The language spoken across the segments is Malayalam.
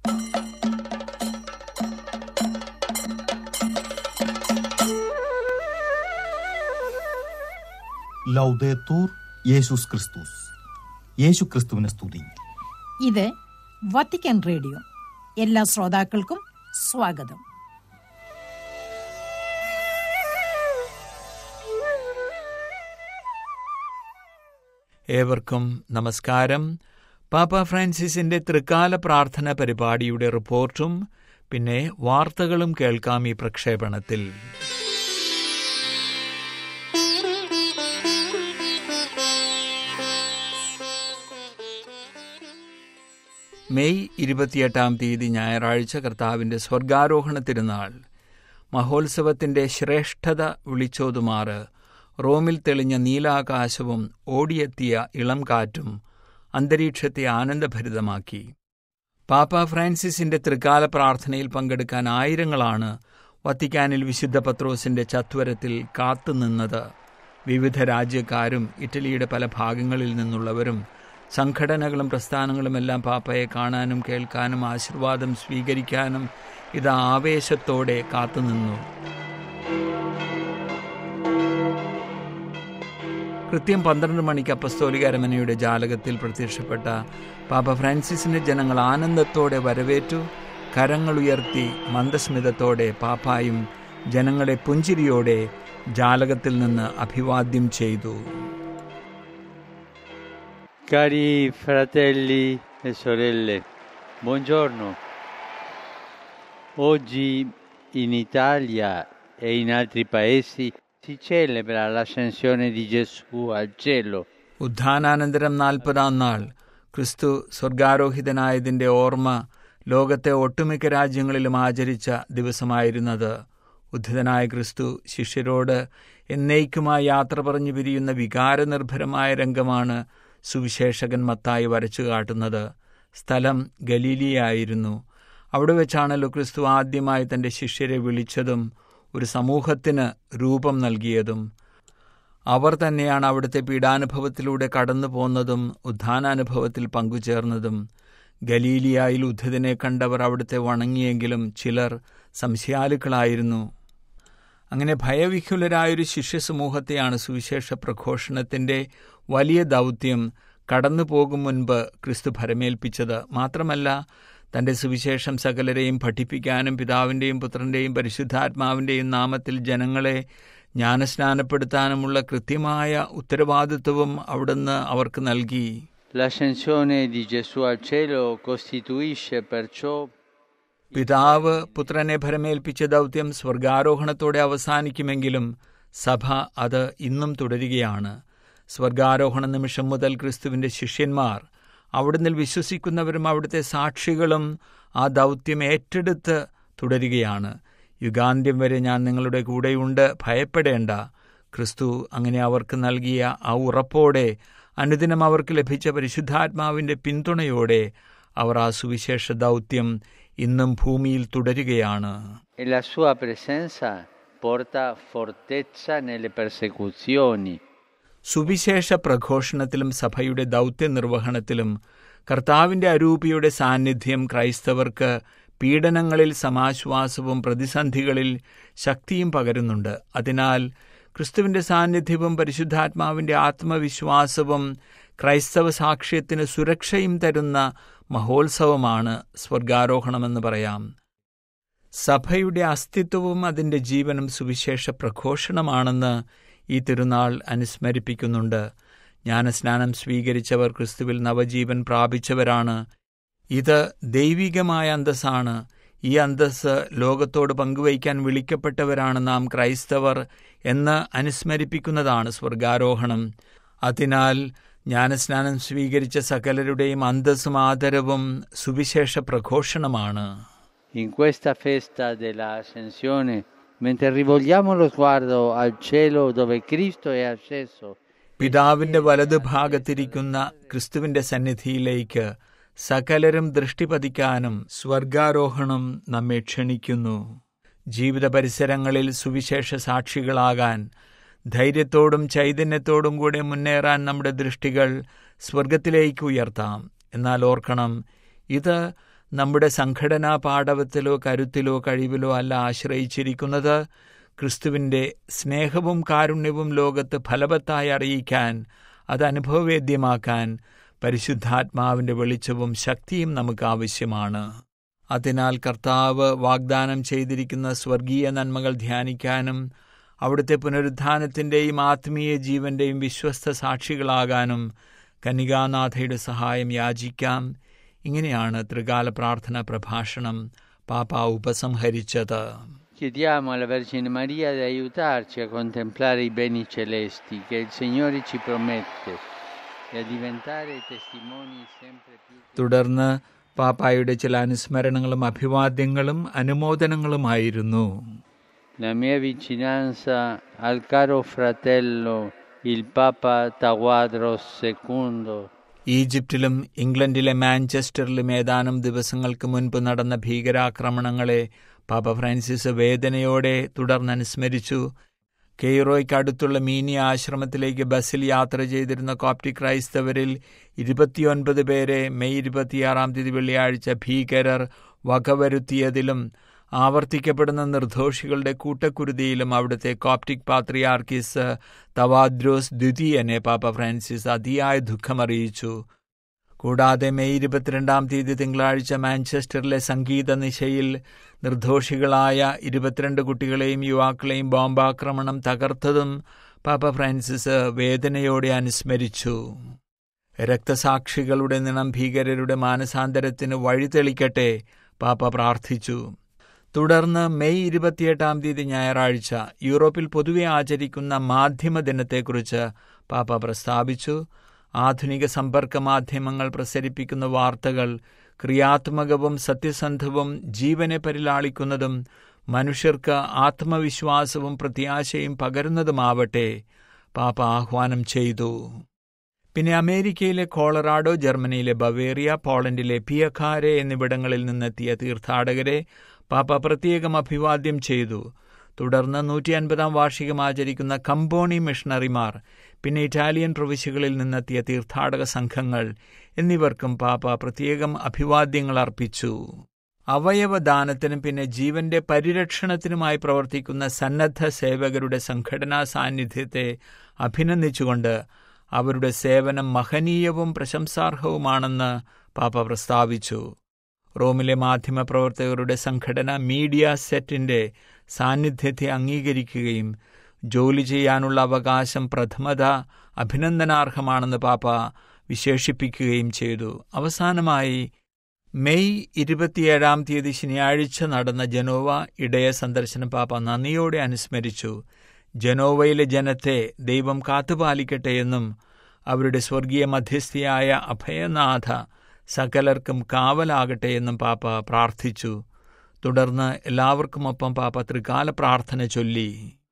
ലൗദേത്തൂർ യേശുസ് ക്രിസ്തുസ് യേശു ക്രിസ്തുവിനെ സ്തുതി ഇത് വത്തിക്കാൻ റേഡിയോ എല്ലാ ശ്രോതാക്കൾക്കും സ്വാഗതം ഏവർക്കും നമസ്കാരം പാപ്പ ഫ്രാൻസിസിന്റെ തൃക്കാല പ്രാർത്ഥന പരിപാടിയുടെ റിപ്പോർട്ടും പിന്നെ വാർത്തകളും കേൾക്കാം ഈ പ്രക്ഷേപണത്തിൽ മെയ് ഇരുപത്തിയെട്ടാം തീയതി ഞായറാഴ്ച കർത്താവിന്റെ സ്വർഗാരോഹണ തിരുനാൾ മഹോത്സവത്തിന്റെ ശ്രേഷ്ഠത വിളിച്ചോതുമാറ് റോമിൽ തെളിഞ്ഞ നീലാകാശവും ഓടിയെത്തിയ ഇളം കാറ്റും അന്തരീക്ഷത്തെ ആനന്ദഭരിതമാക്കി പാപ്പ ഫ്രാൻസിസിന്റെ തൃക്കാല പ്രാർത്ഥനയിൽ പങ്കെടുക്കാൻ ആയിരങ്ങളാണ് വത്തിക്കാനിൽ വിശുദ്ധ പത്രോസിന്റെ ചത്വരത്തിൽ കാത്തുനിന്നത് വിവിധ രാജ്യക്കാരും ഇറ്റലിയുടെ പല ഭാഗങ്ങളിൽ നിന്നുള്ളവരും സംഘടനകളും പ്രസ്ഥാനങ്ങളുമെല്ലാം പാപ്പയെ കാണാനും കേൾക്കാനും ആശീർവാദം സ്വീകരിക്കാനും ഇത് ആവേശത്തോടെ കാത്തുനിന്നു കൃത്യം പന്ത്രണ്ട് മണിക്ക് അപ്പസ്തോലിക അരമനയുടെ ജാലകത്തിൽ പ്രത്യക്ഷപ്പെട്ട പാപ്പ ഫ്രാൻസിസിനെ ജനങ്ങൾ ആനന്ദത്തോടെ വരവേറ്റു കരങ്ങളുയർത്തി മന്ദസ്മിതത്തോടെ പാപ്പായും ജനങ്ങളെ പുഞ്ചിരിയോടെ ജാലകത്തിൽ നിന്ന് അഭിവാദ്യം ചെയ്തു Cari fratelli e sorelle, buongiorno. Oggi in Italia e in altri paesi si celebra l'ascensione di Gesù al cielo. ഉദ്ധാനാനന്തരം നാൽപ്പതാം നാൾ ക്രിസ്തു സ്വർഗാരോഹിതനായതിന്റെ ഓർമ്മ ലോകത്തെ ഒട്ടുമിക്ക രാജ്യങ്ങളിലും ആചരിച്ച ദിവസമായിരുന്നത് ഉദ്ധിതനായ ക്രിസ്തു ശിഷ്യരോട് എന്നേക്കുമായി യാത്ര പറഞ്ഞു പിരിയുന്ന വികാരനിർഭരമായ രംഗമാണ് സുവിശേഷകൻ മത്തായി വരച്ചു കാട്ടുന്നത് സ്ഥലം ഗലീലിയായിരുന്നു അവിടെ വെച്ചാണല്ലോ ക്രിസ്തു ആദ്യമായി തന്റെ ശിഷ്യരെ വിളിച്ചതും ഒരു സമൂഹത്തിന് രൂപം നൽകിയതും അവർ തന്നെയാണ് അവിടുത്തെ പീഡാനുഭവത്തിലൂടെ കടന്നു പോന്നതും ഉദ്ധാനാനുഭവത്തിൽ പങ്കുചേർന്നതും ഗലീലിയായിൽ ഉദ്ധിതനെ കണ്ടവർ അവിടുത്തെ വണങ്ങിയെങ്കിലും ചിലർ സംശയാലുക്കളായിരുന്നു അങ്ങനെ ഭയവിഹുലരായൊരു ശിഷ്യസമൂഹത്തെയാണ് സുവിശേഷ പ്രഘോഷണത്തിന്റെ വലിയ ദൗത്യം കടന്നു പോകും മുൻപ് ക്രിസ്തു ഭരമേൽപ്പിച്ചത് മാത്രമല്ല തന്റെ സുവിശേഷം സകലരെയും പഠിപ്പിക്കാനും പിതാവിന്റെയും പുത്രന്റെയും പരിശുദ്ധാത്മാവിന്റെയും നാമത്തിൽ ജനങ്ങളെ ജ്ഞാനസ്നാനപ്പെടുത്താനുമുള്ള കൃത്യമായ ഉത്തരവാദിത്വവും അവിടുന്ന് അവർക്ക് നൽകി L'ascensione di Gesù al cielo costituisce perciò പിതാവ് പുത്രനെ ഭരമേൽപ്പിച്ച ദൗത്യം സ്വർഗാരോഹണത്തോടെ അവസാനിക്കുമെങ്കിലും സഭ അത് ഇന്നും തുടരുകയാണ് സ്വർഗാരോഹണ നിമിഷം മുതൽ ക്രിസ്തുവിന്റെ ശിഷ്യന്മാർ അവിടുന്ന് വിശ്വസിക്കുന്നവരും അവിടുത്തെ സാക്ഷികളും ആ ദൗത്യം ഏറ്റെടുത്ത് തുടരുകയാണ് യുഗാന്ത്യം വരെ ഞാൻ നിങ്ങളുടെ കൂടെയുണ്ട് ഭയപ്പെടേണ്ട ക്രിസ്തു അങ്ങനെ അവർക്ക് നൽകിയ ആ ഉറപ്പോടെ അനുദിനം അവർക്ക് ലഭിച്ച പരിശുദ്ധാത്മാവിന്റെ പിന്തുണയോടെ അവർ ആ സുവിശേഷ ദൗത്യം ഇന്നും ഭൂമിയിൽ തുടരുകയാണ് e la sua presenza porta fortezza nelle persecuzioni. സുവിശേഷ പ്രഘോഷണത്തിലും സഭയുടെ ദൗത്യ നിർവഹണത്തിലും കർത്താവിന്റെ അരൂപിയുടെ സാന്നിധ്യം ക്രൈസ്തവർക്ക് പീഡനങ്ങളിൽ സമാശ്വാസവും പ്രതിസന്ധികളിൽ ശക്തിയും പകരുന്നുണ്ട് അതിനാൽ ക്രിസ്തുവിന്റെ സാന്നിധ്യവും പരിശുദ്ധാത്മാവിന്റെ ആത്മവിശ്വാസവും ക്രൈസ്തവ സാക്ഷ്യത്തിന് സുരക്ഷയും തരുന്ന മഹോത്സവമാണ് സ്വർഗാരോഹണമെന്ന് പറയാം സഭയുടെ അസ്തിത്വവും അതിന്റെ ജീവനും സുവിശേഷ പ്രഘോഷണമാണെന്ന് ഈ തിരുനാൾ അനുസ്മരിപ്പിക്കുന്നുണ്ട് ജ്ഞാനസ്നാനം സ്വീകരിച്ചവർ ക്രിസ്തുവിൽ നവജീവൻ പ്രാപിച്ചവരാണ് ഇത് ദൈവികമായ അന്തസ്സാണ് ഈ അന്തസ് ലോകത്തോട് പങ്കുവയ്ക്കാൻ വിളിക്കപ്പെട്ടവരാണ് നാം ക്രൈസ്തവർ എന്ന് അനുസ്മരിപ്പിക്കുന്നതാണ് സ്വർഗാരോഹണം അതിനാൽ ജ്ഞാനസ്നാനം സ്വീകരിച്ച സകലരുടെയും അന്തസ്സും ആദരവും സുവിശേഷ പ്രഘോഷണമാണ് In questa festa della Ascensione, mentre rivolgiamo lo sguardo al cielo dove Cristo è asceso, പിതാവിന്റെ വലതുഭാഗത്തിരിക്കുന്ന ക്രിസ്തുവിന്റെ സന്നിധിയിലേക്ക് സകലരും ദൃഷ്ടി പതിക്കാനും സ്വർഗാരോഹണം നമ്മെ ക്ഷണിക്കുന്നു ജീവിത പരിസരങ്ങളിൽ സുവിശേഷ സാക്ഷികളാകാൻ ധൈര്യത്തോടും ചൈതന്യത്തോടും കൂടെ മുന്നേറാൻ നമ്മുടെ ദൃഷ്ടികൾ സ്വർഗത്തിലേക്ക് ഉയർത്താം എന്നാൽ ഓർക്കണം ഇത് നമ്മുടെ സംഘടനാ പാടവത്തിലോ കരുത്തിലോ കഴിവിലോ അല്ല ആശ്രയിച്ചിരിക്കുന്നത് ക്രിസ്തുവിൻ്റെ സ്നേഹവും കാരുണ്യവും ലോകത്ത് ഫലവത്തായി അറിയിക്കാൻ അത് അനുഭവവേദ്യമാക്കാൻ പരിശുദ്ധാത്മാവിൻ്റെ വെളിച്ചവും ശക്തിയും നമുക്ക് ആവശ്യമാണ് അതിനാൽ കർത്താവ് വാഗ്ദാനം ചെയ്തിരിക്കുന്ന സ്വർഗീയ നന്മകൾ ധ്യാനിക്കാനും അവിടുത്തെ പുനരുത്ഥാനത്തിൻ്റെയും ആത്മീയ ജീവന്റെയും വിശ്വസ്ത സാക്ഷികളാകാനും കന്യകാനാഥയുടെ സഹായം യാചിക്കാം ഇങ്ങനെയാണ് ത്രികാല പ്രാർത്ഥന പ്രഭാഷണം പാപ്പ ഉപസംഹരിച്ചത് Chiediamo alla Vergine Maria di aiutarci a contemplare i beni celesti che il Signore ci promette e a diventare testimoni sempre più. തുടർന്ന് പാപ്പായുടെ ചില അനുസ്മരണങ്ങളും അഭിവാദ്യങ്ങളും അനുമോദനങ്ങളുമായിരുന്നു La mia vicinanza al caro fratello il Papa Tawadros II ഈജിപ്തിലും ഇംഗ്ലണ്ടിലെ മാഞ്ചസ്റ്ററിലും ഏതാനും ദിവസങ്ങൾക്ക് മുൻപ് നടന്ന ഭീകരാക്രമണങ്ങളെ പാപ്പ ഫ്രാൻസിസ് വേദനയോടെ തുടർന്ന് അനുസ്മരിച്ചു കെയ്റോയ്ക്ക് അടുത്തുള്ള മീനി ആശ്രമത്തിലേക്ക് ബസ്സിൽ യാത്ര ചെയ്തിരുന്ന കോപ്റ്റിക് ക്രൈസ്തവരിൽ ഇരുപത്തിയൊൻപത് പേരെ മെയ് ഇരുപത്തിയാറാം തീയതി വെള്ളിയാഴ്ച ഭീകരർ വകവരുത്തിയതിലും ആവർത്തിക്കപ്പെടുന്ന നിർദോഷികളുടെ കൂട്ടക്കുരുതിയിലും അവിടുത്തെ കോപ്റ്റിക് പാത്രിയാർക്കിസ് തവാദ്രോസ് ദ്വിതീയനെ പാപ്പ ഫ്രാൻസിസ് അതിയായ ദുഃഖമറിയിച്ചു കൂടാതെ മെയ് ഇരുപത്തിരണ്ടാം തീയതി തിങ്കളാഴ്ച മാഞ്ചസ്റ്ററിലെ സംഗീത നിശയിൽ നിർദോഷികളായ ഇരുപത്തിരണ്ട് കുട്ടികളെയും യുവാക്കളെയും ബോംബാക്രമണം തകർത്തതും പാപ്പ ഫ്രാൻസിസ് വേദനയോടെ അനുസ്മരിച്ചു രക്തസാക്ഷികളുടെ നിണം ഭീകരരുടെ മാനസാന്തരത്തിന് വഴിതെളിക്കട്ടെ പാപ്പ പ്രാർത്ഥിച്ചു തുടർന്ന് മെയ് ഇരുപത്തിയെട്ടാം തീയതി ഞായറാഴ്ച യൂറോപ്പിൽ പൊതുവെ ആചരിക്കുന്ന മാധ്യമ ദിനത്തെക്കുറിച്ച് പാപ്പ പ്രസ്താവിച്ചു ആധുനിക സമ്പർക്ക മാധ്യമങ്ങൾ പ്രസരിപ്പിക്കുന്ന വാർത്തകൾ ക്രിയാത്മകവും സത്യസന്ധവും ജീവനെ പരിലാളിക്കുന്നതും മനുഷ്യർക്ക് ആത്മവിശ്വാസവും പ്രത്യാശയും പകരുന്നതുമാവട്ടെ പാപ്പ ആഹ്വാനം ചെയ്തു പിന്നെ അമേരിക്കയിലെ കോളറാഡോ ജർമ്മനിയിലെ ബവേറിയ പോളണ്ടിലെ പിയഖാരെ എന്നിവിടങ്ങളിൽ നിന്നെത്തിയ തീർത്ഥാടകരെ പാപ്പ പ്രത്യേകം അഭിവാദ്യം ചെയ്തു തുടർന്ന് നൂറ്റി അൻപതാം വാർഷികം ആചരിക്കുന്ന കമ്പോണി മിഷണറിമാർ പിന്നെ ഇറ്റാലിയൻ പ്രവിശ്യകളിൽ നിന്നെത്തിയ തീർത്ഥാടക സംഘങ്ങൾ എന്നിവർക്കും പാപ്പ പ്രത്യേകം അഭിവാദ്യങ്ങൾ അർപ്പിച്ചു അവയവദാനത്തിനും പിന്നെ ജീവന്റെ പരിരക്ഷണത്തിനുമായി പ്രവർത്തിക്കുന്ന സന്നദ്ധ സേവകരുടെ സംഘടനാ സാന്നിധ്യത്തെ അഭിനന്ദിച്ചുകൊണ്ട് അവരുടെ സേവനം മഹനീയവും പ്രശംസാർഹവുമാണെന്ന് പാപ്പ പ്രസ്താവിച്ചു റോമിലെ മാധ്യമപ്രവർത്തകരുടെ സംഘടന മീഡിയ സെറ്റിന്റെ സാന്നിധ്യത്തെ അംഗീകരിക്കുകയും ജോലി ചെയ്യാനുള്ള അവകാശം പ്രഥമത അഭിനന്ദനാർഹമാണെന്ന് പാപ്പ വിശേഷിപ്പിക്കുകയും ചെയ്തു അവസാനമായി മെയ് ഇരുപത്തിയേഴാം തീയതി ശനിയാഴ്ച നടന്ന ജനോവ ഇടയ സന്ദർശനം പാപ്പ നന്ദിയോടെ അനുസ്മരിച്ചു ജനോവയിലെ ജനത്തെ ദൈവം കാത്തുപാലിക്കട്ടെ എന്നും അവരുടെ സ്വർഗീയ മധ്യസ്ഥയായ അഭയനാഥ സകലർക്കും കാവലാകട്ടെ എന്നും പാപ്പ പ്രാർത്ഥിച്ചു തുടർന്ന് എല്ലാവർക്കുമൊപ്പം പാപ്പ ത്രികാല പ്രാർത്ഥന ചൊല്ലി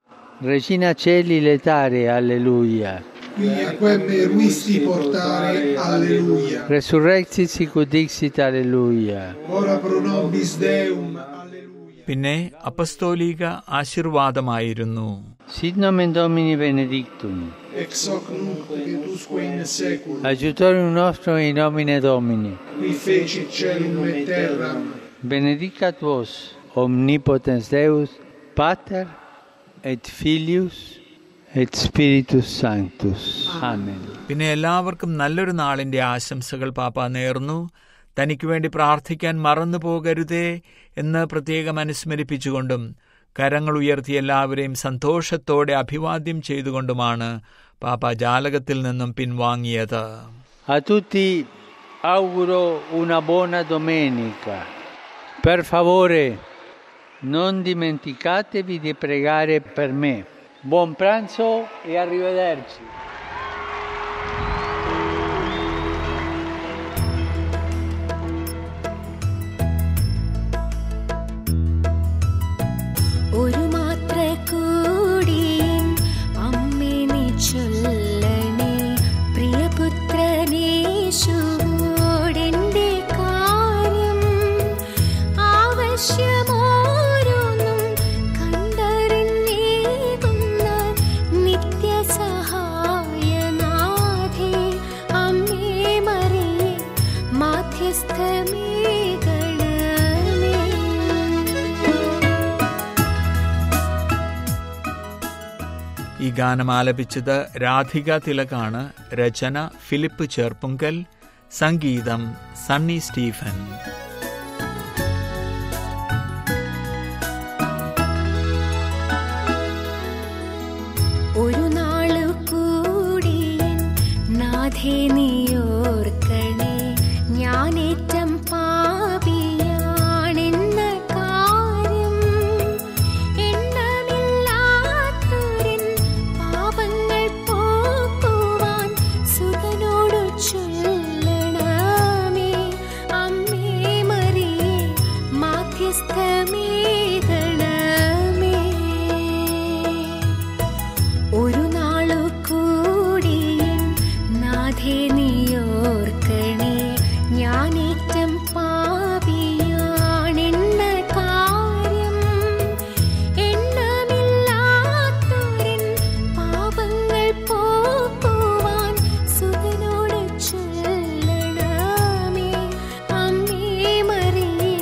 Regina Celi letare, alleluia. qui a quem ruisti portare, alleluia. Resurrexit sicut dixit, alleluia. Ora pro nobis Deum, alleluia. പിന്നെ അപ്പസ്തോലിക ആശീർവാദമായിരുന്നു Sit nomen Domini benedictum. Ex hoc nunc et usque in seculum, Aiutorium nostrum in nomine Domini. qui fecit celum et terram, Benedicat vos, omnipotens Deus, Pater et Filius et Spiritus Sanctus. Amen. പിന്നെ എല്ലാവർക്കും നല്ലൊരു നാളിന്റെ ആശംസകൾ പാപ്പ നേർന്നു തനിക്ക് വേണ്ടി പ്രാർത്ഥിക്കാൻ മറന്നു പോകരുതേ എന്ന് പ്രത്യേകം അനുസ്മരിപ്പിച്ചുകൊണ്ടും കരങ്ങൾ ഉയർത്തി എല്ലാവരെയും സന്തോഷത്തോടെ അഭിവാദ്യം ചെയ്തുകൊണ്ടുമാണ് പാപ്പ ജാലകത്തിൽ നിന്നും പിൻവാങ്ങിയത് A tutti auguro una buona domenica. Per favore, non dimenticatevi di pregare per me. Buon pranzo e arrivederci. ഒരു മാത്ര കൂടിയും അമ്മേ നീ ചൊല്ലണേ പ്രിയപുത്രനേശുവോടെന്റെ കാര്യം ആവശ്യമോരോന്നും കണ്ടറിഞ്ഞേകുന്ന നിത്യസഹായ ഗാനം ആലപിച്ചത് രാധിക തിലകാണ് രചന ഫിലിപ്പ് ചേർപ്പുങ്കൽ സംഗീതം സണ്ണി സ്റ്റീഫൻ ഒരു നാളു കൂടി നാഥേ നീയോർക്കണേ ഞാനേറ്റം പാപിയാണെന്ന കാര്യം എണ്ണമില്ലാത്തൊരിൻ പാപങ്ങൾ പോക്കുവാൻ സുതനോടു ചൊല്ലണമേ അമ്മേ മറിയേ മാധ്യസ്ഥമേകണമേ ഒരു നാളു കൂടി നാഥേ നീയോർക്കണേ ഞാനേറ്റം പാപിയാണെന്ന കാര്യം എണ്ണമില്ലാത്തൊരിൻ പാപങ്ങൾ പോക്കുവാൻ സുതനോട് ചൊല്ലണമേ അമ്മേ മറിയേ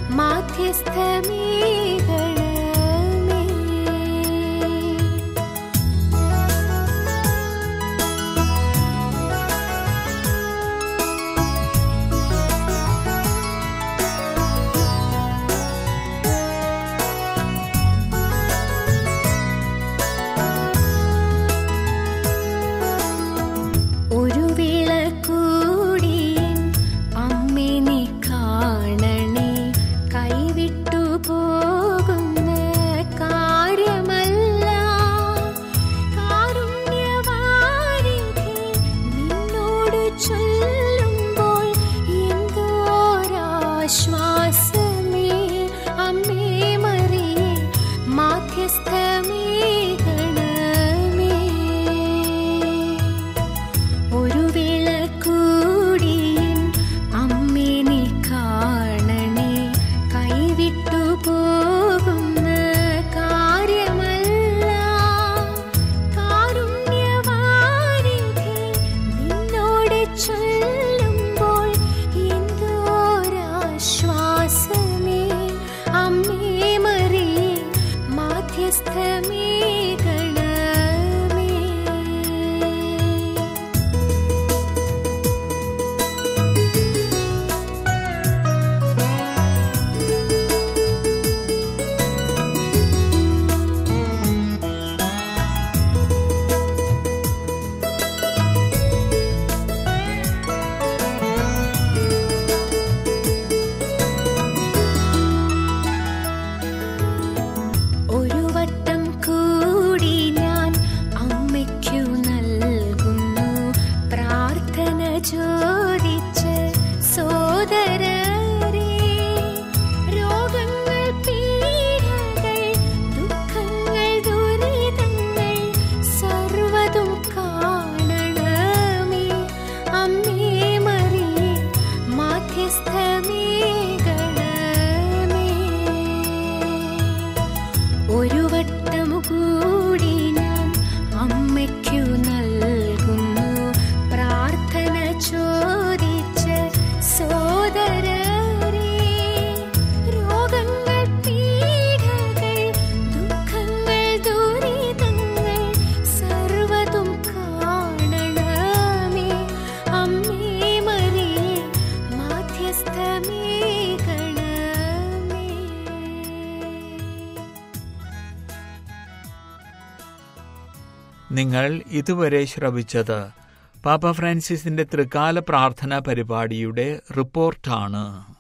മാധ്യസ്ഥമേകണമേ ഒരു വേള കൂടി അമ്മേ നീ കാണണേ കൈവിട്ടു പോകുന്ന കാര്യമല്ല കാരുണ്യവാരിധി നിന്നോട് ചൊല്ലുമ്പോൾ എന്തോരാശ്വാസമേ അമ്മേ മറിയേ മാധ്യസ്ഥമേ ഗണമേ ഒരു വേള കൂടി അമ്മേ നീ കാണണേ കൈവിട്ടു പോകുന്ന കാര്യമല്ല കാരുണ്യവാരിധി നിന്നോട് ചൊല്ലുമ്പോൾ എന്തോരാശ്വാസമേ അമ്മേ മറിയേ മാധ്യസ്ഥമേ ഗണമേ ഒരു വട്ടം കൂടി ഞാൻ അമ്മയ്ക്കു നൽകുന്നു പ്രാർത്ഥന ചോദിച്ച് സോദരരെ രോഗങ്ങൾ പീഡകൾ ദുഃഖങ്ങൾ ദുരിതങ്ങൾ സർവതും കാണണമേ അമ്മേ മറിയേ മാധ്യസ്ഥമേ ഗണമേ ഒരു വട്ടം കൂടി ഞാൻ അമ്മയ്ക്കു നൽകുന്നു പ്രാർത്ഥന ചോദിച്ച് സോദരരെ രോഗങ്ങൾ പീഡകൾ ദുഃഖങ്ങൾ ദുരിതങ്ങൾ സർവതും കാണണമേ അമ്മേ മറിയേ മാധ്യസ്ഥമേ ഗണമേ നിങ്ങൾ ഇതുവരെ ശ്രവിച്ചത് പാപ്പ ഫ്രാൻസിസിന്റെ ത്രികാല പ്രാർത്ഥനാ പരിപാടിയുടെ റിപ്പോർട്ടാണ്